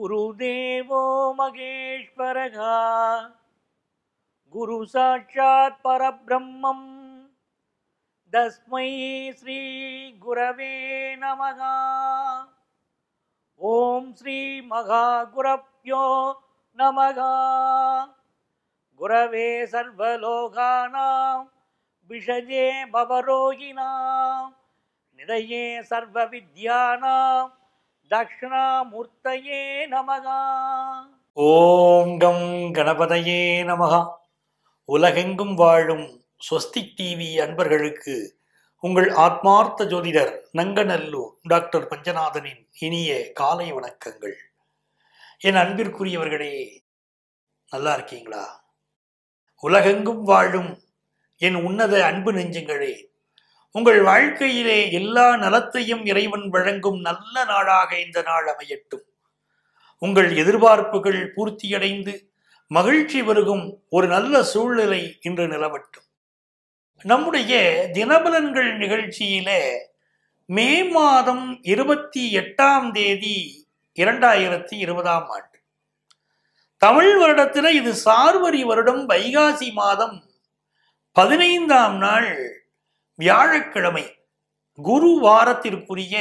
गुरुदेवो महेश्वरः गुरुसाक्षात् परब्रह्मम् तस्मै श्रीगुरवे नमः ॐ श्रीमहागुरभ्यो नमः गुरवे सर्वलोकानां विषये भवरोगिणां निधये सर्वविद्यानां दक्षिणामूर्तये नमः ஓம் கம் கணபதையே நமகா உலகெங்கும் வாழும் ஸ்வஸ்திக் டிவி அன்பர்களுக்கு உங்கள் ஆத்மார்த்த ஜோதிடர் நங்கநல்லூர் டாக்டர் பஞ்சநாதனின் இனிய காலை வணக்கங்கள் என் அன்பிற்குரியவர்களே நல்லா இருக்கீங்களா உலகெங்கும் வாழும் என் உன்னத அன்பு நெஞ்சங்களே உங்கள் வாழ்க்கையிலே எல்லா நலத்தையும் இறைவன் வழங்கும் நல்ல நாளாக இந்த நாள் அமையட்டும் உங்கள் எதிர்பார்ப்புகள் பூர்த்தியடைந்து மகிழ்ச்சி பெருகும் ஒரு நல்ல சூழ்நிலை இன்று நிலவட்டும் நம்முடைய தினபலன்கள் நிகழ்ச்சியிலே மே மாதம் இருபத்தி எட்டாம் தேதி இரண்டாயிரத்தி இருபதாம் ஆண்டு தமிழ் வருடத்தில் இது சார்வரி வருடம் வைகாசி மாதம் பதினைந்தாம் நாள் வியாழக்கிழமை குரு வாரத்திற்குரிய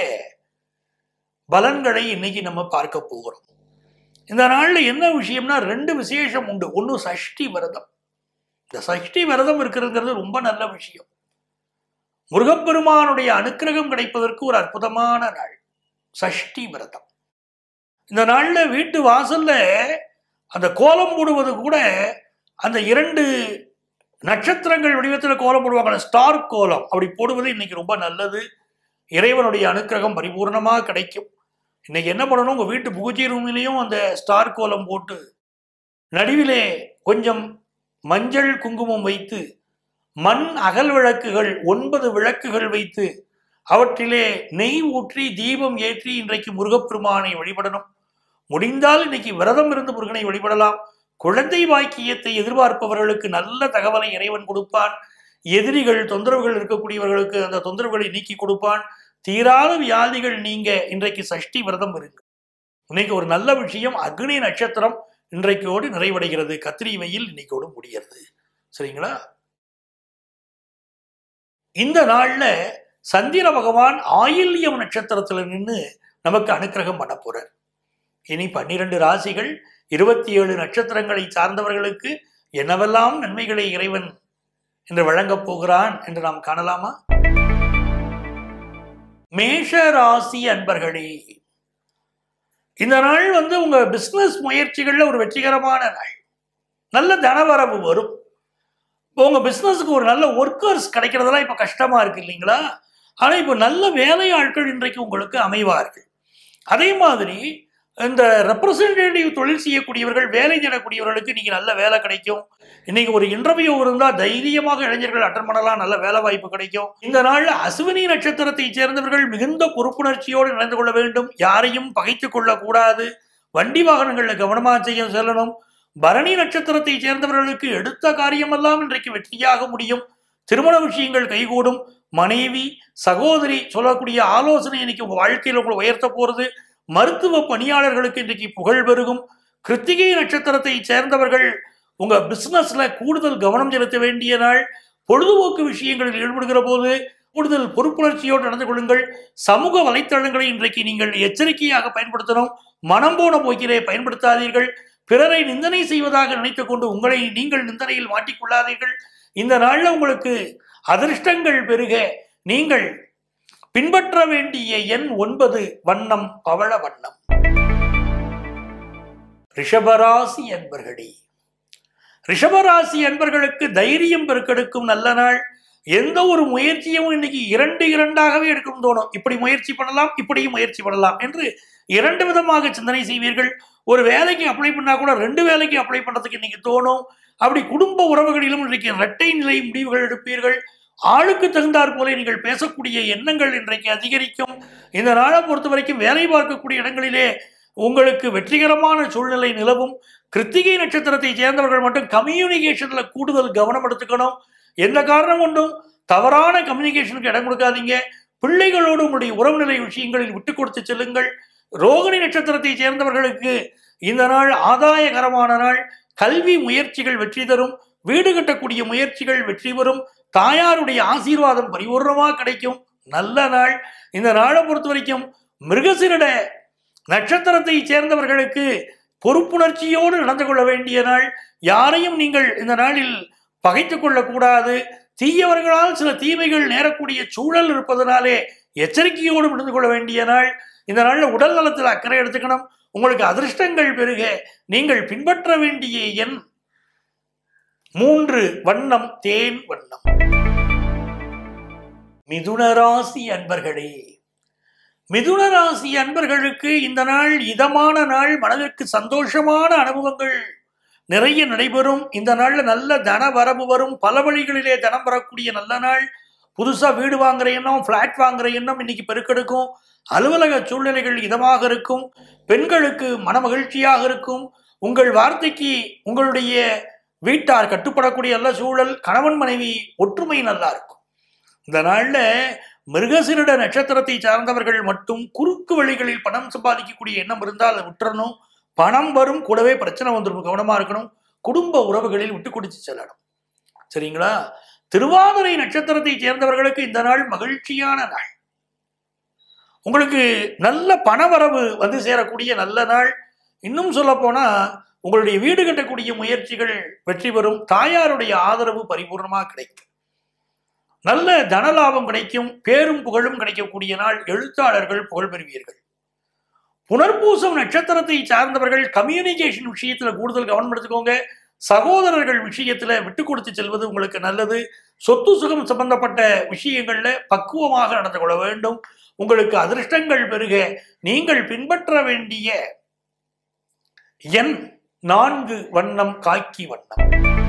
பலன்களை இன்னைக்கு நம்ம பார்க்க போகிறோம் இந்த நாள்ல என்ன விஷயம்னா ரெண்டு விசேஷம் உண்டு ஒன்று சஷ்டி விரதம் இந்த சஷ்டி விரதம் இருக்கிறதுங்கிறது ரொம்ப நல்ல விஷயம் முருகப்பெருமானுடைய அனுக்கிரகம் கிடைப்பதற்கு ஒரு அற்புதமான நாள் சஷ்டி விரதம் இந்த நாள்ல வீட்டு வாசல்ல அந்த கோலம் போடுவது கூட அந்த இரண்டு நட்சத்திரங்கள் வடிவத்தில் கோலம் போடுவாங்க ஸ்டார் கோலம் அப்படி போடுவது இன்னைக்கு ரொம்ப நல்லது இறைவனுடைய அனுக்கிரகம் பரிபூர்ணமாக கிடைக்கும் இன்னைக்கு என்ன பண்ணணும் உங்க வீட்டு பூஜை ரூமிலையும் அந்த ஸ்டார் கோலம் போட்டு நடுவிலே கொஞ்சம் மஞ்சள் குங்குமம் வைத்து மண் அகல் விளக்குகள் ஒன்பது விளக்குகள் வைத்து அவற்றிலே நெய் ஊற்றி தீபம் ஏற்றி இன்றைக்கு முருகப்பெருமானை வழிபடணும் முடிந்தால் இன்னைக்கு விரதம் இருந்து முருகனை வழிபடலாம் குழந்தை வாக்கியத்தை எதிர்பார்ப்பவர்களுக்கு நல்ல தகவலை இறைவன் கொடுப்பான் எதிரிகள் தொந்தரவுகள் இருக்கக்கூடியவர்களுக்கு அந்த தொந்தரவுகளை நீக்கி கொடுப்பான் தீராத வியாதிகள் நீங்க இன்றைக்கு சஷ்டி விரதம் இருங்க இன்னைக்கு ஒரு நல்ல விஷயம் அக்னி நட்சத்திரம் இன்றைக்கோடு நிறைவடைகிறது கத்திரி வெயில் இன்னைக்கோடு முடிகிறது சரிங்களா இந்த நாள்ல சந்திர பகவான் ஆயில்யம் நட்சத்திரத்துல நின்று நமக்கு அனுக்கிரகம் பண்ண போறார் இனி பன்னிரண்டு ராசிகள் இருபத்தி ஏழு நட்சத்திரங்களை சார்ந்தவர்களுக்கு என்னவெல்லாம் நன்மைகளை இறைவன் என்று வழங்கப் போகிறான் என்று நாம் காணலாமா மேஷ ராசி அன்பர்களே இந்த நாள் வந்து உங்க பிசினஸ் முயற்சிகள்ல ஒரு வெற்றிகரமான நாள் நல்ல தனவரவு வரும் இப்போ உங்க பிசினஸுக்கு ஒரு நல்ல ஒர்க்கர்ஸ் கிடைக்கிறதெல்லாம் இப்ப கஷ்டமா இருக்கு இல்லைங்களா ஆனா இப்போ நல்ல வேலையாட்கள் இன்றைக்கு உங்களுக்கு அமைவார்கள் அதே மாதிரி இந்த ரெப்ரசன்டேட்டிவ் தொழில் செய்யக்கூடியவர்கள் வேலை தேடக்கூடியவர்களுக்கு இன்னைக்கு நல்ல வேலை கிடைக்கும் இன்னைக்கு ஒரு இன்டர்வியூ இருந்தால் தைரியமாக இளைஞர்கள் அட்டன் பண்ணலாம் நல்ல வேலை வாய்ப்பு கிடைக்கும் இந்த நாள்ல அசுவினி நட்சத்திரத்தை சேர்ந்தவர்கள் மிகுந்த பொறுப்புணர்ச்சியோடு நடந்து கொள்ள வேண்டும் யாரையும் பகைத்துக் கொள்ளக்கூடாது வண்டி வாகனங்கள்ல கவனமா செய்ய செல்லணும் பரணி நட்சத்திரத்தை சேர்ந்தவர்களுக்கு எடுத்த காரியமெல்லாம் இன்றைக்கு வெற்றியாக முடியும் திருமண விஷயங்கள் கைகூடும் மனைவி சகோதரி சொல்லக்கூடிய ஆலோசனை இன்னைக்கு உங்க வாழ்க்கையில உங்களை உயர்த்த போறது மருத்துவ பணியாளர்களுக்கு இன்றைக்கு புகழ் பெருகும் கிருத்திகை நட்சத்திரத்தை சேர்ந்தவர்கள் உங்க பிசினஸ்ல கூடுதல் கவனம் செலுத்த வேண்டிய நாள் பொழுதுபோக்கு விஷயங்களில் ஈடுபடுகிற போது கூடுதல் பொறுப்புணர்ச்சியோடு நடந்து கொள்ளுங்கள் சமூக வலைத்தளங்களை இன்றைக்கு நீங்கள் எச்சரிக்கையாக பயன்படுத்தணும் மனம் போன போக்கிலே பயன்படுத்தாதீர்கள் பிறரை நிந்தனை செய்வதாக நினைத்துக் கொண்டு உங்களை நீங்கள் நிந்தனையில் மாட்டிக்கொள்ளாதீர்கள் இந்த நாள்ல உங்களுக்கு அதிர்ஷ்டங்கள் பெருக நீங்கள் பின்பற்ற வேண்டிய எண் ஒன்பது வண்ணம் பவள வண்ணம் ரிஷபராசி அன்பர்களே ரிஷபராசி அன்பர்களுக்கு தைரியம் பெருக்கெடுக்கும் நல்ல நாள் எந்த ஒரு முயற்சியும் இன்னைக்கு இரண்டு இரண்டாகவே எடுக்கணும் தோணும் இப்படி முயற்சி பண்ணலாம் இப்படியும் முயற்சி பண்ணலாம் என்று இரண்டு விதமாக சிந்தனை செய்வீர்கள் ஒரு வேலைக்கு அப்ளை பண்ணா கூட ரெண்டு வேலைக்கு அப்ளை பண்றதுக்கு இன்னைக்கு தோணும் அப்படி குடும்ப உறவுகளிலும் இன்றைக்கு இரட்டை நிலை முடிவுகள் எடுப்பீர்கள் ஆளுக்கு தகுந்தாற் போல நீங்கள் பேசக்கூடிய எண்ணங்கள் இன்றைக்கு அதிகரிக்கும் இந்த நாளை பொறுத்த வரைக்கும் வேலை பார்க்கக்கூடிய இடங்களிலே உங்களுக்கு வெற்றிகரமான சூழ்நிலை நிலவும் கிருத்திகை நட்சத்திரத்தை சேர்ந்தவர்கள் மட்டும் கம்யூனிகேஷன்ல கூடுதல் கவனம் எடுத்துக்கணும் எந்த காரணம் கொண்டும் தவறான கம்யூனிகேஷனுக்கு இடம் கொடுக்காதீங்க பிள்ளைகளோடு உங்களுடைய உறவுநிலை விஷயங்களில் விட்டு கொடுத்து செல்லுங்கள் ரோகிணி நட்சத்திரத்தை சேர்ந்தவர்களுக்கு இந்த நாள் ஆதாயகரமான நாள் கல்வி முயற்சிகள் வெற்றி தரும் வீடு கட்டக்கூடிய முயற்சிகள் வெற்றி பெறும் தாயாருடைய ஆசீர்வாதம் பரிபூர்ணமாக கிடைக்கும் நல்ல நாள் இந்த நாளை பொறுத்த வரைக்கும் மிருகசிரிட நட்சத்திரத்தை சேர்ந்தவர்களுக்கு பொறுப்புணர்ச்சியோடு நடந்து கொள்ள வேண்டிய நாள் யாரையும் நீங்கள் இந்த நாளில் பகைத்துக் கொள்ளக்கூடாது தீயவர்களால் சில தீமைகள் நேரக்கூடிய சூழல் இருப்பதனாலே எச்சரிக்கையோடு நடந்து கொள்ள வேண்டிய நாள் இந்த நாளில் உடல் நலத்தில் அக்கறை எடுத்துக்கணும் உங்களுக்கு அதிர்ஷ்டங்கள் பெருக நீங்கள் பின்பற்ற வேண்டிய எண் மூன்று வண்ணம் தேன் வண்ணம் மிதுனராசி அன்பர்களே மிதுனராசி அன்பர்களுக்கு இந்த நாள் இதமான நாள் மனதிற்கு சந்தோஷமான அனுபவங்கள் நிறைய நடைபெறும் இந்த நாள்ல நல்ல தன வரவு வரும் பல வழிகளிலே தனம் வரக்கூடிய நல்ல நாள் புதுசா வீடு வாங்குற எண்ணம் பிளாட் வாங்குற எண்ணம் இன்னைக்கு பெருக்கெடுக்கும் அலுவலக சூழ்நிலைகள் இதமாக இருக்கும் பெண்களுக்கு மனமகிழ்ச்சியாக இருக்கும் உங்கள் வார்த்தைக்கு உங்களுடைய வீட்டார் கட்டுப்படக்கூடிய நல்ல சூழல் கணவன் மனைவி ஒற்றுமை நல்லா இருக்கும் இந்த நாள்ல மிருகசிரிட நட்சத்திரத்தை சார்ந்தவர்கள் மட்டும் குறுக்கு வழிகளில் பணம் சம்பாதிக்கக்கூடிய எண்ணம் இருந்தால் அதை விட்டுறணும் பணம் வரும் கூடவே பிரச்சனை வந்துடும் கவனமா இருக்கணும் குடும்ப உறவுகளில் விட்டு கொடுத்து செல்லணும் சரிங்களா திருவாதிரை நட்சத்திரத்தை சேர்ந்தவர்களுக்கு இந்த நாள் மகிழ்ச்சியான நாள் உங்களுக்கு நல்ல பணவரவு வந்து சேரக்கூடிய நல்ல நாள் இன்னும் சொல்ல போனா உங்களுடைய வீடு கட்டக்கூடிய முயற்சிகள் வெற்றி பெறும் தாயாருடைய ஆதரவு பரிபூர்ணமாக கிடைக்கும் நல்ல தனலாபம் கிடைக்கும் பேரும் புகழும் கிடைக்கக்கூடிய நாள் எழுத்தாளர்கள் புகழ் பெறுவீர்கள் புனர்பூசம் நட்சத்திரத்தை சார்ந்தவர்கள் கம்யூனிகேஷன் விஷயத்துல கூடுதல் கவனம் எடுத்துக்கோங்க சகோதரர்கள் விஷயத்துல விட்டு கொடுத்து செல்வது உங்களுக்கு நல்லது சொத்து சுகம் சம்பந்தப்பட்ட விஷயங்கள்ல பக்குவமாக நடந்து கொள்ள வேண்டும் உங்களுக்கு அதிர்ஷ்டங்கள் பெருக நீங்கள் பின்பற்ற வேண்டிய எண் நான்கு வண்ணம் காக்கி வண்ணம்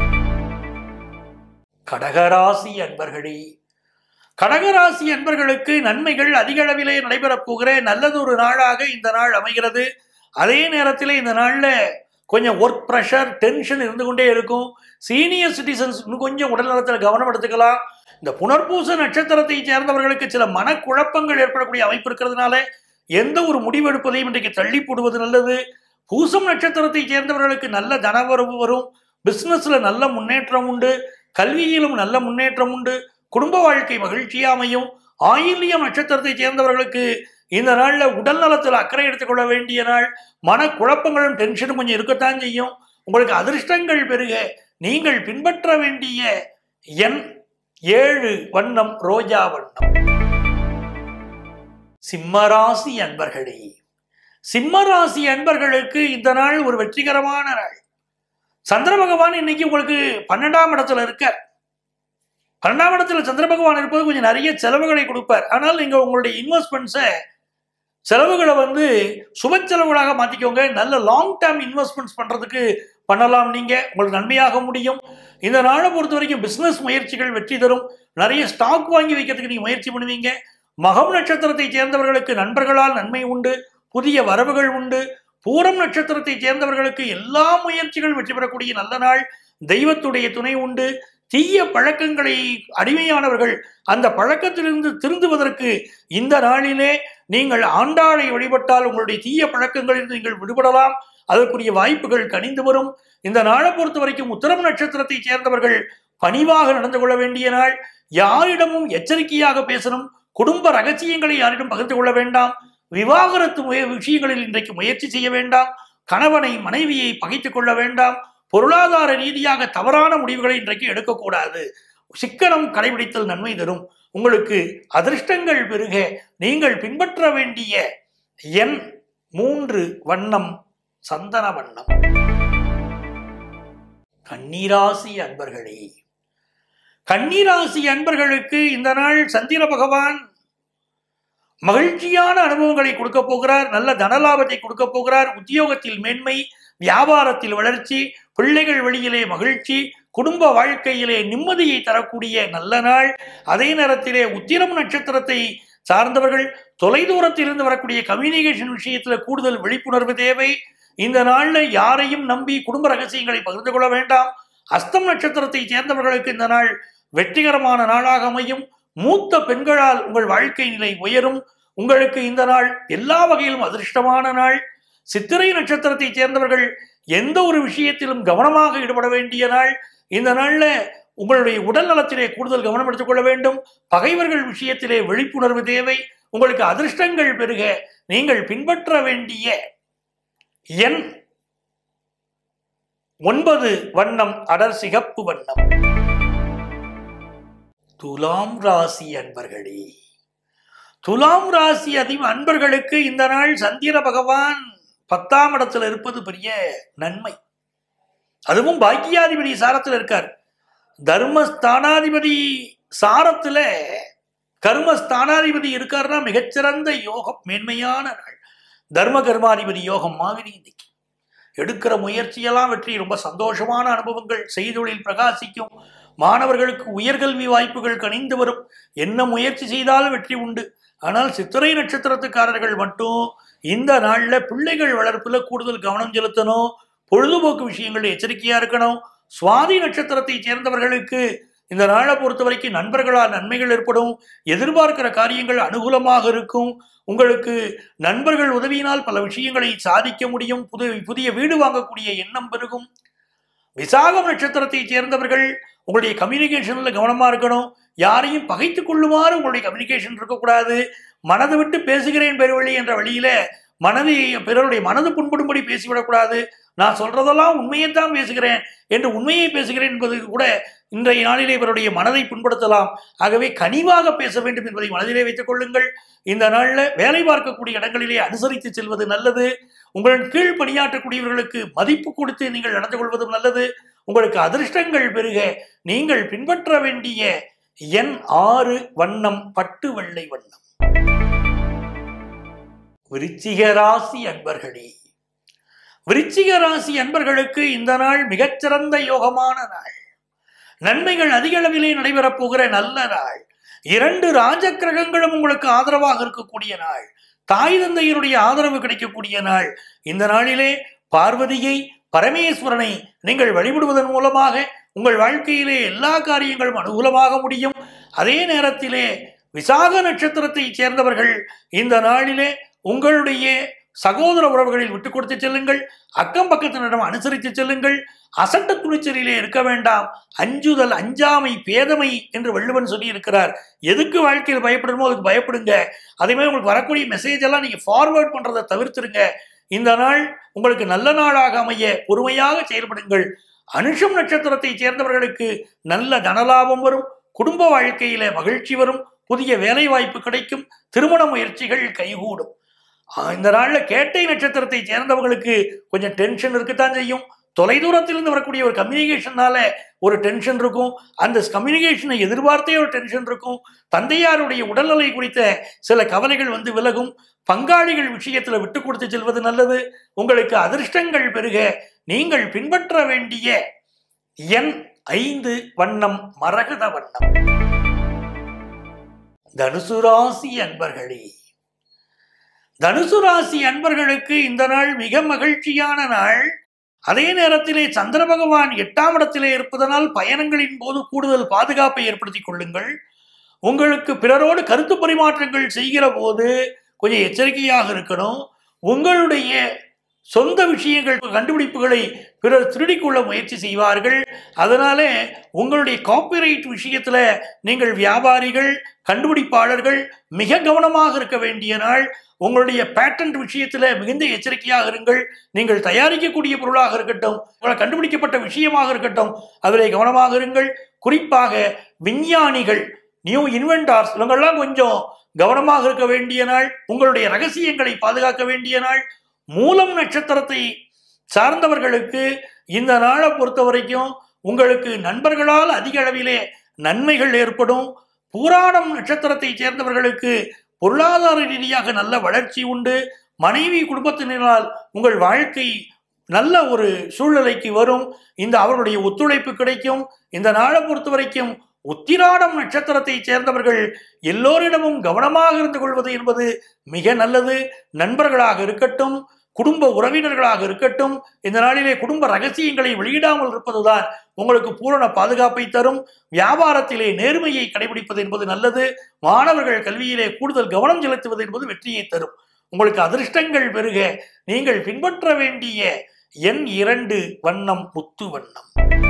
கடகராசி அன்பர்களே கடகராசி அன்பர்களுக்கு நன்மைகள் அதிக அளவிலே நடைபெறப் போகிற நல்லதொரு நாளாக இந்த நாள் அமைகிறது அதே நேரத்தில் இந்த நாளில் கொஞ்சம் ஒர்க் ப்ரெஷர் டென்ஷன் இருந்து கொண்டே இருக்கும் சீனியர் சிட்டிசன்ஸ் இன்னும் கொஞ்சம் உடல் நலத்தில் கவனம் எடுத்துக்கலாம் இந்த புனர்பூச நட்சத்திரத்தை சேர்ந்தவர்களுக்கு சில மனக்குழப்பங்கள் ஏற்படக்கூடிய அமைப்பு இருக்கிறதுனால எந்த ஒரு முடிவெடுப்பதையும் இன்றைக்கு தள்ளி போடுவது நல்லது பூசம் நட்சத்திரத்தை சேர்ந்தவர்களுக்கு நல்ல தனவரவு வரும் பிசினஸ்ல நல்ல முன்னேற்றம் உண்டு கல்வியிலும் நல்ல முன்னேற்றம் உண்டு குடும்ப வாழ்க்கை மகிழ்ச்சியா அமையும் ஆயில்யம் நட்சத்திரத்தை சேர்ந்தவர்களுக்கு இந்த நாள்ல உடல் நலத்தில் அக்கறை எடுத்துக்கொள்ள வேண்டிய நாள் மனக்குழப்பங்களும் டென்ஷனும் கொஞ்சம் இருக்கத்தான் செய்யும் உங்களுக்கு அதிர்ஷ்டங்கள் பெருக நீங்கள் பின்பற்ற வேண்டிய எண் ஏழு வண்ணம் ரோஜா வண்ணம் சிம்மராசி அன்பர்களே சிம்மராசி அன்பர்களுக்கு இந்த நாள் ஒரு வெற்றிகரமான நாள் சந்திர பகவான் இன்னைக்கு உங்களுக்கு பன்னெண்டாம் இடத்துல இருக்கார் பன்னெண்டாம் இடத்துல சந்திர பகவான் இருப்பது கொஞ்சம் நிறைய செலவுகளை கொடுப்பார் ஆனால் நீங்க உங்களுடைய இன்வெஸ்ட்மெண்ட்ஸை செலவுகளை வந்து சுப செலவுகளாக மாத்திக்கோங்க நல்ல லாங் டேர்ம் இன்வெஸ்ட்மெண்ட்ஸ் பண்றதுக்கு பண்ணலாம் நீங்க உங்களுக்கு நன்மையாக முடியும் இந்த நாளை பொறுத்த வரைக்கும் பிசினஸ் முயற்சிகள் வெற்றி தரும் நிறைய ஸ்டாக் வாங்கி வைக்கிறதுக்கு நீங்க முயற்சி பண்ணுவீங்க மகம் நட்சத்திரத்தை சேர்ந்தவர்களுக்கு நண்பர்களால் நன்மை உண்டு புதிய வரவுகள் உண்டு பூரம் நட்சத்திரத்தை சேர்ந்தவர்களுக்கு எல்லா முயற்சிகளும் வெற்றி பெறக்கூடிய நல்ல நாள் தெய்வத்துடைய துணை உண்டு தீய பழக்கங்களை அடிமையானவர்கள் அந்த பழக்கத்திலிருந்து திருந்துவதற்கு இந்த நாளிலே நீங்கள் ஆண்டாளை வழிபட்டால் உங்களுடைய தீய பழக்கங்களிலிருந்து நீங்கள் விடுபடலாம் அதற்குரிய வாய்ப்புகள் கனிந்து வரும் இந்த நாளை பொறுத்த வரைக்கும் உத்தரம் நட்சத்திரத்தை சேர்ந்தவர்கள் பணிவாக நடந்து கொள்ள வேண்டிய நாள் யாரிடமும் எச்சரிக்கையாக பேசணும் குடும்ப ரகசியங்களை யாரிடம் பகிர்ந்து கொள்ள வேண்டாம் விவாகரத்து முய விஷயங்களில் இன்றைக்கு முயற்சி செய்ய வேண்டாம் கணவனை மனைவியை பகைத்துக் கொள்ள வேண்டாம் பொருளாதார ரீதியாக தவறான முடிவுகளை இன்றைக்கு எடுக்கக்கூடாது சிக்கனம் கடைபிடித்தல் நன்மை தரும் உங்களுக்கு அதிர்ஷ்டங்கள் பெருக நீங்கள் பின்பற்ற வேண்டிய எண் மூன்று வண்ணம் சந்தன வண்ணம் கன்னிராசி அன்பர்களே கன்னிராசி அன்பர்களுக்கு இந்த நாள் சந்திர பகவான் மகிழ்ச்சியான அனுபவங்களை கொடுக்க போகிறார் நல்ல தனலாபத்தை கொடுக்க போகிறார் உத்தியோகத்தில் மேன்மை வியாபாரத்தில் வளர்ச்சி பிள்ளைகள் வழியிலே மகிழ்ச்சி குடும்ப வாழ்க்கையிலே நிம்மதியை தரக்கூடிய நல்ல நாள் அதே நேரத்திலே உத்திரம் நட்சத்திரத்தை சார்ந்தவர்கள் தொலைதூரத்திலிருந்து வரக்கூடிய கம்யூனிகேஷன் விஷயத்துல கூடுதல் விழிப்புணர்வு தேவை இந்த நாள்ல யாரையும் நம்பி குடும்ப ரகசியங்களை பகிர்ந்து கொள்ள வேண்டாம் அஸ்தம் நட்சத்திரத்தை சேர்ந்தவர்களுக்கு இந்த நாள் வெற்றிகரமான நாளாக அமையும் மூத்த பெண்களால் உங்கள் வாழ்க்கை நிலை உயரும் உங்களுக்கு இந்த நாள் எல்லா வகையிலும் அதிர்ஷ்டமான நாள் சித்திரை நட்சத்திரத்தைச் சேர்ந்தவர்கள் எந்த ஒரு விஷயத்திலும் கவனமாக ஈடுபட வேண்டிய நாள் இந்த நாள்ல உங்களுடைய உடல் நலத்திலே கூடுதல் கவனம் எடுத்துக்கொள்ள வேண்டும் பகைவர்கள் விஷயத்திலே விழிப்புணர்வு தேவை உங்களுக்கு அதிர்ஷ்டங்கள் பெருக நீங்கள் பின்பற்ற வேண்டிய எண் ஒன்பது வண்ணம் அடர் சிகப்பு வண்ணம் துலாம் ராசி அன்பர்களே துலாம் ராசி அதி அன்பர்களுக்கு இந்த நாள் சந்திர பகவான் பத்தாம் இடத்துல இருப்பது பெரிய நன்மை அதுவும் பாக்கியாதிபதி சாரத்தில் இருக்கார் தர்மஸ்தானாதிபதி சாரத்துல கர்மஸ்தானாதிபதி இருக்காருன்னா மிகச்சிறந்த யோகம் மேன்மையான நாள் தர்ம கர்மாதிபதி யோகம் மாதிரி இன்னைக்கு எடுக்கிற முயற்சியெல்லாம் வெற்றி ரொம்ப சந்தோஷமான அனுபவங்கள் செய்தொழில் பிரகாசிக்கும் மாணவர்களுக்கு உயர்கல்வி வாய்ப்புகள் கனிந்து வரும் என்ன முயற்சி செய்தாலும் வெற்றி உண்டு ஆனால் சித்திரை நட்சத்திரத்துக்காரர்கள் மட்டும் இந்த நாள்ல பிள்ளைகள் வளர்ப்புல கூடுதல் கவனம் செலுத்தணும் பொழுதுபோக்கு விஷயங்கள் எச்சரிக்கையா இருக்கணும் சுவாதி நட்சத்திரத்தை சேர்ந்தவர்களுக்கு இந்த நாளை பொறுத்த வரைக்கும் நண்பர்களால் நன்மைகள் ஏற்படும் எதிர்பார்க்கிற காரியங்கள் அனுகூலமாக இருக்கும் உங்களுக்கு நண்பர்கள் உதவியினால் பல விஷயங்களை சாதிக்க முடியும் புது புதிய வீடு வாங்கக்கூடிய எண்ணம் பெருகும் விசாகம் நட்சத்திரத்தை சேர்ந்தவர்கள் உங்களுடைய கம்யூனிகேஷன்ல கவனமா இருக்கணும் யாரையும் பகைத்துக் கொள்ளுமாறு உங்களுடைய கம்யூனிகேஷன் இருக்கக்கூடாது மனதை விட்டு பேசுகிறேன் பெருவழி என்ற வழியில மனதை பிறருடைய மனது புண்படும்படி பேசிவிடக்கூடாது நான் சொல்றதெல்லாம் உண்மையைத்தான் பேசுகிறேன் என்று உண்மையை பேசுகிறேன் என்பது கூட இன்றைய நாளிலே இவருடைய மனதை புண்படுத்தலாம் ஆகவே கனிவாக பேச வேண்டும் என்பதை மனதிலே வைத்துக் கொள்ளுங்கள் இந்த நாளில் வேலை பார்க்கக்கூடிய இடங்களிலே அனுசரித்து செல்வது நல்லது உங்களின் கீழ் பணியாற்றக்கூடியவர்களுக்கு மதிப்பு கொடுத்து நீங்கள் நடந்து கொள்வதும் நல்லது உங்களுக்கு அதிர்ஷ்டங்கள் பெருக நீங்கள் பின்பற்ற வேண்டிய எண் ஆறு வண்ணம் பட்டு வெள்ளை வண்ணம் விருச்சிக ராசி அன்பர்களே விருச்சிக ராசி அன்பர்களுக்கு இந்த நாள் மிகச்சிறந்த யோகமான நாள் நன்மைகள் அதிக அளவிலே நடைபெறப் போகிற நல்ல நாள் இரண்டு ராஜ கிரகங்களும் உங்களுக்கு ஆதரவாக இருக்கக்கூடிய நாள் தாய் தந்தையருடைய ஆதரவு கிடைக்கக்கூடிய நாள் இந்த நாளிலே பார்வதியை பரமேஸ்வரனை நீங்கள் வழிபடுவதன் மூலமாக உங்கள் வாழ்க்கையிலே எல்லா காரியங்களும் அனுகூலமாக முடியும் அதே நேரத்திலே விசாக நட்சத்திரத்தை சேர்ந்தவர்கள் இந்த நாளிலே உங்களுடைய சகோதர உறவுகளில் விட்டு கொடுத்து செல்லுங்கள் அக்கம் பக்கத்தினரிடம் அனுசரித்து செல்லுங்கள் அசட்ட துணிச்சலிலே இருக்க வேண்டாம் அஞ்சுதல் அஞ்சாமை பேதமை என்று வள்ளுவன் சொல்லி இருக்கிறார் எதுக்கு வாழ்க்கையில் பயப்படணுமோ அதுக்கு பயப்படுங்க அதே மாதிரி உங்களுக்கு வரக்கூடிய மெசேஜ் எல்லாம் நீங்க ஃபார்வர்ட் பண்றதை தவிர்த்துருங்க இந்த நாள் உங்களுக்கு நல்ல நாளாக அமைய பொறுமையாக செயல்படுங்கள் அனுஷம் நட்சத்திரத்தை சேர்ந்தவர்களுக்கு நல்ல தனலாபம் வரும் குடும்ப வாழ்க்கையில மகிழ்ச்சி வரும் புதிய வேலை வாய்ப்பு கிடைக்கும் திருமண முயற்சிகள் கைகூடும் ஆஹ் இந்த நாள்ல கேட்டை நட்சத்திரத்தை சேர்ந்தவங்களுக்கு கொஞ்சம் டென்ஷன் இருக்கத்தான் செய்யும் தொலைதூரத்திலிருந்து வரக்கூடிய ஒரு கம்யூனிகேஷனால ஒரு டென்ஷன் இருக்கும் அந்த கம்யூனிகேஷனை எதிர்பார்த்தே ஒரு டென்ஷன் இருக்கும் தந்தையாருடைய உடல்நிலை குறித்த சில கவலைகள் வந்து விலகும் பங்காளிகள் விஷயத்துல விட்டு கொடுத்து செல்வது நல்லது உங்களுக்கு அதிர்ஷ்டங்கள் பெருக நீங்கள் பின்பற்ற வேண்டிய எண் ஐந்து வண்ணம் மரகத வண்ணம் தனுசு ராசி அன்பர்களே தனுசு ராசி அன்பர்களுக்கு இந்த நாள் மிக மகிழ்ச்சியான நாள் அதே நேரத்திலே சந்திர பகவான் எட்டாம் இடத்திலே இருப்பதனால் பயணங்களின் போது கூடுதல் பாதுகாப்பை ஏற்படுத்திக் கொள்ளுங்கள் உங்களுக்கு பிறரோடு கருத்து பரிமாற்றங்கள் செய்கிற போது கொஞ்சம் எச்சரிக்கையாக இருக்கணும் உங்களுடைய சொந்த விஷயங்கள் கண்டுபிடிப்புகளை பிறர் திருடிக்கொள்ள முயற்சி செய்வார்கள் அதனால உங்களுடைய காப்பிரைட் விஷயத்துல நீங்கள் வியாபாரிகள் கண்டுபிடிப்பாளர்கள் மிக கவனமாக இருக்க வேண்டிய நாள் உங்களுடைய பேட்டன்ட் விஷயத்துல மிகுந்த எச்சரிக்கையாக இருங்கள் நீங்கள் தயாரிக்கக்கூடிய பொருளாக இருக்கட்டும் உங்களை கண்டுபிடிக்கப்பட்ட விஷயமாக இருக்கட்டும் அதிலே கவனமாக இருங்கள் குறிப்பாக விஞ்ஞானிகள் நியூ இன்வென்டார்ஸ் இவங்கெல்லாம் கொஞ்சம் கவனமாக இருக்க வேண்டிய நாள் உங்களுடைய ரகசியங்களை பாதுகாக்க வேண்டிய நாள் மூலம் நட்சத்திரத்தை சார்ந்தவர்களுக்கு இந்த நாளை பொறுத்த வரைக்கும் உங்களுக்கு நண்பர்களால் அதிக அளவிலே நன்மைகள் ஏற்படும் பூராடம் நட்சத்திரத்தை சேர்ந்தவர்களுக்கு பொருளாதார ரீதியாக நல்ல வளர்ச்சி உண்டு மனைவி குடும்பத்தினரால் உங்கள் வாழ்க்கை நல்ல ஒரு சூழ்நிலைக்கு வரும் இந்த அவர்களுடைய ஒத்துழைப்பு கிடைக்கும் இந்த நாளை பொறுத்த வரைக்கும் உத்திராடம் நட்சத்திரத்தை சேர்ந்தவர்கள் எல்லோரிடமும் கவனமாக இருந்து கொள்வது என்பது மிக நல்லது நண்பர்களாக இருக்கட்டும் குடும்ப உறவினர்களாக இருக்கட்டும் இந்த நாளிலே குடும்ப ரகசியங்களை வெளியிடாமல் இருப்பதுதான் உங்களுக்கு பூரண பாதுகாப்பை தரும் வியாபாரத்திலே நேர்மையை கடைபிடிப்பது என்பது நல்லது மாணவர்கள் கல்வியிலே கூடுதல் கவனம் செலுத்துவது என்பது வெற்றியை தரும் உங்களுக்கு அதிர்ஷ்டங்கள் பெருக நீங்கள் பின்பற்ற வேண்டிய எண் இரண்டு வண்ணம் முத்து வண்ணம்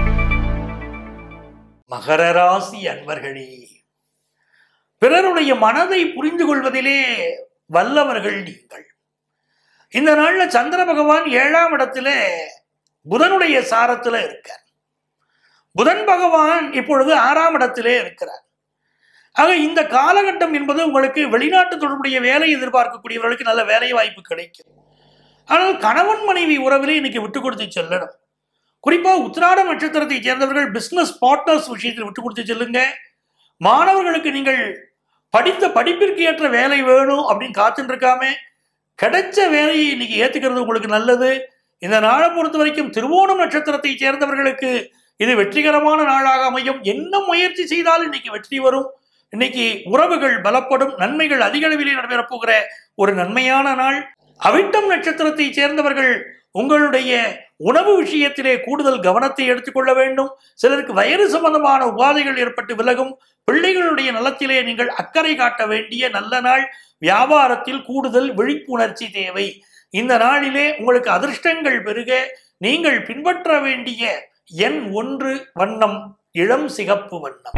மகர ராசி அன்பர்களே பிறருடைய மனதை புரிந்து கொள்வதிலே வல்லவர்கள் நீங்கள் இந்த நாள்ல சந்திர பகவான் ஏழாம் இடத்துல புதனுடைய சாரத்துல இருக்கார் புதன் பகவான் இப்பொழுது ஆறாம் இடத்திலே இருக்கிறார் ஆக இந்த காலகட்டம் என்பது உங்களுக்கு வெளிநாட்டு தொடர்புடைய வேலை எதிர்பார்க்கக்கூடியவர்களுக்கு நல்ல வேலை வாய்ப்பு கிடைக்கும் ஆனால் கணவன் மனைவி உறவிலே இன்னைக்கு விட்டு கொடுத்து செல்லணும் குறிப்பா உத்திராட நட்சத்திரத்தை சேர்ந்தவர்கள் பிசினஸ் பார்ட்னர்ஸ் விஷயத்தில் விட்டு கொடுத்து செல்லுங்க மாணவர்களுக்கு நீங்கள் படித்த படிப்பிற்கு ஏற்ற வேலை வேணும் அப்படின்னு காத்துட்டு இருக்காம கிடைச்ச வேலையை இன்னைக்கு ஏத்துக்கிறது உங்களுக்கு நல்லது இந்த நாளை பொறுத்த வரைக்கும் திருவோணம் நட்சத்திரத்தை சேர்ந்தவர்களுக்கு இது வெற்றிகரமான நாளாக அமையும் என்ன முயற்சி செய்தாலும் இன்னைக்கு வெற்றி வரும் இன்னைக்கு உறவுகள் பலப்படும் நன்மைகள் அதிக அளவிலே நடைபெறப் போகிற ஒரு நன்மையான நாள் அவிட்டம் நட்சத்திரத்தை சேர்ந்தவர்கள் உங்களுடைய உணவு விஷயத்திலே கூடுதல் கவனத்தை எடுத்துக்கொள்ள வேண்டும் சிலருக்கு வயிறு சம்பந்தமான உபாதைகள் ஏற்பட்டு விலகும் பிள்ளைகளுடைய நலத்திலே நீங்கள் அக்கறை காட்ட வேண்டிய நல்ல நாள் வியாபாரத்தில் கூடுதல் விழிப்புணர்ச்சி தேவை இந்த நாளிலே உங்களுக்கு அதிர்ஷ்டங்கள் பெருக நீங்கள் பின்பற்ற வேண்டிய எண் ஒன்று வண்ணம் இளம் சிகப்பு வண்ணம்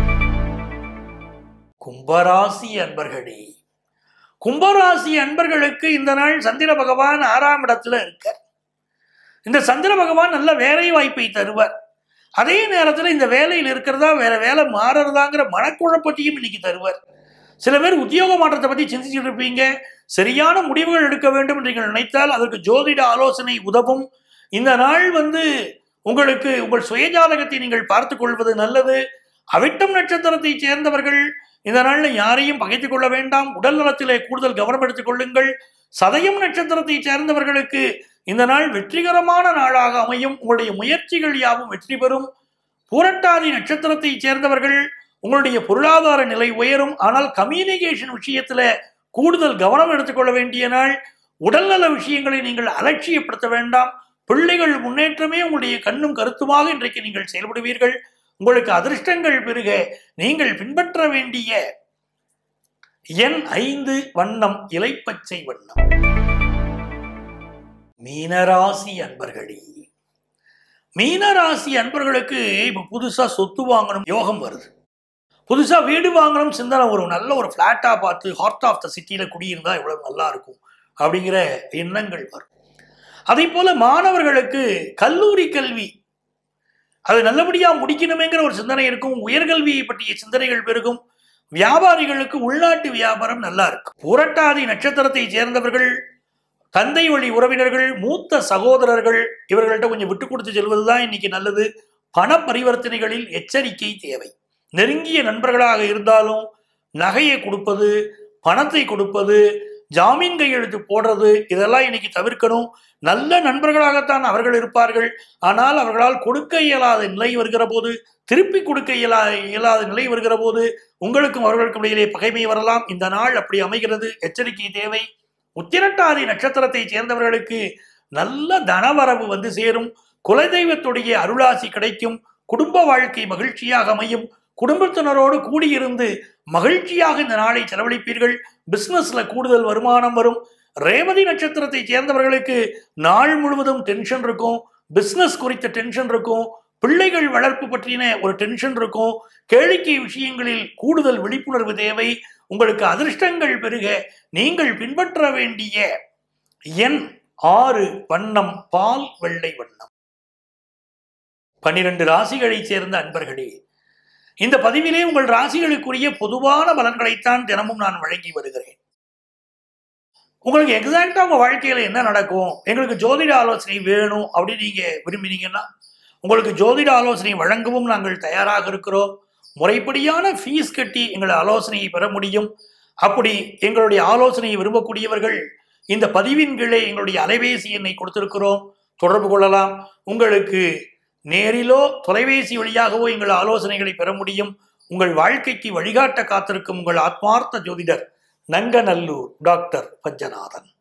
கும்பராசி அன்பர்களே கும்பராசி அன்பர்களுக்கு இந்த நாள் சந்திர பகவான் ஆறாம் இடத்துல இருக்கார் இந்த சந்திர பகவான் நல்ல வேலை வாய்ப்பை தருவார் அதே நேரத்தில் இந்த வேலையில் இருக்கிறதா வேற வேலை மாறுறதாங்கிற மனக்குழப்பத்தையும் இன்னைக்கு தருவார் சில பேர் உத்தியோக மாற்றத்தை பற்றி சிந்திச்சுட்டு இருப்பீங்க சரியான முடிவுகள் எடுக்க வேண்டும் என்று நீங்கள் நினைத்தால் அதற்கு ஜோதிட ஆலோசனை உதவும் இந்த நாள் வந்து உங்களுக்கு உங்கள் சுயஜாதகத்தை நீங்கள் பார்த்துக் கொள்வது நல்லது அவிட்டம் நட்சத்திரத்தை சேர்ந்தவர்கள் இந்த நாளில் யாரையும் பகைத்துக் கொள்ள வேண்டாம் உடல் நலத்திலே கூடுதல் கவனம் எடுத்துக் கொள்ளுங்கள் சதயம் நட்சத்திரத்தை சேர்ந்தவர்களுக்கு இந்த நாள் வெற்றிகரமான நாளாக அமையும் உங்களுடைய முயற்சிகள் யாவும் வெற்றி பெறும் பூரட்டாதி நட்சத்திரத்தை சேர்ந்தவர்கள் உங்களுடைய பொருளாதார நிலை உயரும் ஆனால் கம்யூனிகேஷன் விஷயத்துல கூடுதல் கவனம் எடுத்துக்கொள்ள வேண்டிய நாள் உடல்நல விஷயங்களை நீங்கள் அலட்சியப்படுத்த வேண்டாம் பிள்ளைகள் முன்னேற்றமே உங்களுடைய கண்ணும் கருத்துமாக இன்றைக்கு நீங்கள் செயல்படுவீர்கள் உங்களுக்கு அதிர்ஷ்டங்கள் பெருக நீங்கள் பின்பற்ற வேண்டிய எண் ஐந்து வண்ணம் இலைப்பச்சை வண்ணம் மீனராசி அன்பர்களே மீனராசி அன்பர்களுக்கு இப்ப புதுசா சொத்து வாங்கணும் யோகம் வருது புதுசா வீடு வாங்கணும் சிந்தனை ஒரு நல்ல ஒரு பிளாட்டா பார்த்து ஹார்ட் ஆஃப் த சிட்டியில குடியிருந்தா எவ்வளவு நல்லா இருக்கும் அப்படிங்கிற எண்ணங்கள் வரும் அதே போல மாணவர்களுக்கு கல்லூரி கல்வி அது நல்லபடியா முடிக்கணுமேங்கிற ஒரு சிந்தனை இருக்கும் உயர்கல்வியை பற்றிய சிந்தனைகள் பெருகும் வியாபாரிகளுக்கு உள்நாட்டு வியாபாரம் நல்லா இருக்கும் புரட்டாதி நட்சத்திரத்தை சேர்ந்தவர்கள் தந்தை வழி உறவினர்கள் மூத்த சகோதரர்கள் இவர்கள்ட்ட கொஞ்சம் விட்டு கொடுத்து செல்வதுதான் இன்னைக்கு நல்லது பண பரிவர்த்தனைகளில் எச்சரிக்கை தேவை நெருங்கிய நண்பர்களாக இருந்தாலும் நகையை கொடுப்பது பணத்தை கொடுப்பது ஜாமீன் கையெழுத்து போடுறது இதெல்லாம் இன்னைக்கு தவிர்க்கணும் நல்ல நண்பர்களாகத்தான் அவர்கள் இருப்பார்கள் ஆனால் அவர்களால் கொடுக்க இயலாத நிலை வருகிற போது திருப்பி கொடுக்க இயலா இயலாத நிலை வருகிற போது உங்களுக்கும் அவர்களுக்கும் இடையிலே பகைமை வரலாம் இந்த நாள் அப்படி அமைகிறது எச்சரிக்கை தேவை உத்திரட்டாதி நட்சத்திரத்தை சேர்ந்தவர்களுக்கு நல்ல தனவரவு வந்து சேரும் குலதெய்வத்துடைய அருளாசி கிடைக்கும் குடும்ப வாழ்க்கை மகிழ்ச்சியாக அமையும் குடும்பத்தினரோடு கூடியிருந்து மகிழ்ச்சியாக இந்த நாளை செலவழிப்பீர்கள் பிசினஸ்ல கூடுதல் வருமானம் வரும் ரேவதி நட்சத்திரத்தை சேர்ந்தவர்களுக்கு நாள் முழுவதும் டென்ஷன் இருக்கும் பிசினஸ் குறித்த டென்ஷன் இருக்கும் பிள்ளைகள் வளர்ப்பு பற்றின ஒரு டென்ஷன் இருக்கும் கேளிக்கை விஷயங்களில் கூடுதல் விழிப்புணர்வு தேவை உங்களுக்கு அதிர்ஷ்டங்கள் பெருக நீங்கள் பின்பற்ற வேண்டிய எண் ஆறு வண்ணம் பால் வெள்ளை வண்ணம் பன்னிரண்டு ராசிகளைச் சேர்ந்த அன்பர்களே இந்த பதிவிலே உங்கள் ராசிகளுக்குரிய பொதுவான பலன்களைத்தான் தினமும் நான் வழங்கி வருகிறேன் உங்களுக்கு எக்ஸாக்டா உங்க வாழ்க்கையில என்ன நடக்கும் எங்களுக்கு ஜோதிட ஆலோசனை வேணும் அப்படின்னு நீங்க விரும்பினீங்கன்னா உங்களுக்கு ஜோதிட ஆலோசனை வழங்கவும் நாங்கள் தயாராக இருக்கிறோம் முறைப்படியான ஃபீஸ் கட்டி எங்கள் ஆலோசனையை பெற முடியும் அப்படி எங்களுடைய ஆலோசனையை விரும்பக்கூடியவர்கள் இந்த பதிவின் கீழே எங்களுடைய அலைபேசி எண்ணை கொடுத்திருக்கிறோம் தொடர்பு கொள்ளலாம் உங்களுக்கு நேரிலோ தொலைபேசி வழியாகவோ எங்கள் ஆலோசனைகளை பெற முடியும் உங்கள் வாழ்க்கைக்கு வழிகாட்ட காத்திருக்கும் உங்கள் ஆத்மார்த்த ஜோதிடர் நங்கநல்லூர் டாக்டர் பஞ்சநாதன்